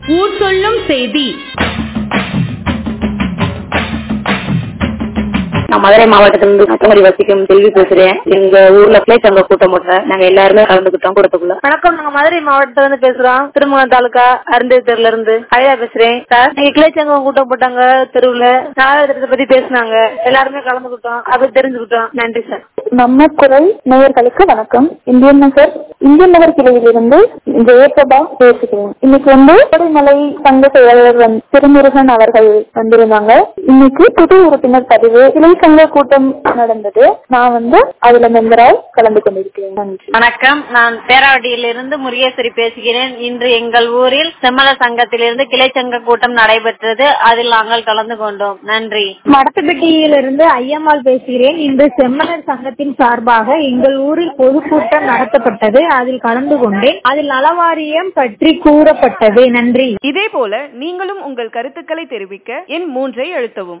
ஊர் சொல்லும் செய்தி நான் மதுரை மாவட்டத்திலிருந்து நத்தமடி வசிக்கும் செல்வி பேசுறேன் எங்க ஊர்ல பிளே சங்க கூட்டம் போட்டேன் நாங்க எல்லாருமே கலந்துக்கிட்டோம் கூட்டத்துக்குள்ள வணக்கம் நாங்க மதுரை மாவட்டத்துல இருந்து பேசுறோம் திருமணம் தாலுகா அருந்ததி தெருல இருந்து அழகா பேசுறேன் சார் நீங்க கிளைச்சங்கம் கூட்டம் போட்டாங்க தெருவுல நாலாவது பத்தி பேசினாங்க எல்லாருமே கலந்துக்கிட்டோம் அதை தெரிஞ்சுக்கிட்டோம் நன்றி சார் நம்ம குரல் நேயர்களுக்கு வணக்கம் இந்தியன் நகர் இந்தியன் நகர் கிளையிலிருந்து ஜெயபிரபா பேசுகிறேன் இன்னைக்கு வந்து கொடைமலை சங்க செயலாளர் வந்து திருமுருகன் அவர்கள் வந்திருந்தாங்க இன்னைக்கு புது உறுப்பினர் பதிவு கிளை சங்க கூட்டம் நடந்தது நான் வந்து அதுல மெம்பராய் கலந்து கொண்டிருக்கிறேன் நன்றி வணக்கம் நான் பேராவட்டியிலிருந்து முருகேஸ்வரி பேசுகிறேன் இன்று எங்கள் ஊரில் செம்மல சங்கத்திலிருந்து கிளைச்சங்க கூட்டம் நடைபெற்றது அதில் நாங்கள் கலந்து கொண்டோம் நன்றி மடத்துப்பட்டியிலிருந்து ஐயம்மாள் பேசுகிறேன் இன்று செம்மலர் சங்கத்தின் சார்பாக எங்கள் ஊரில் பொதுக்கூட்டம் நடத்தப்பட்டது அதில் கலந்து கொண்டேன் அதில் நலவாரியம் பற்றி கூறப்பட்டது நன்றி இதே போல நீங்களும் உங்கள் கருத்துக்களை தெரிவிக்க எண் மூன்றை அழுத்தவும்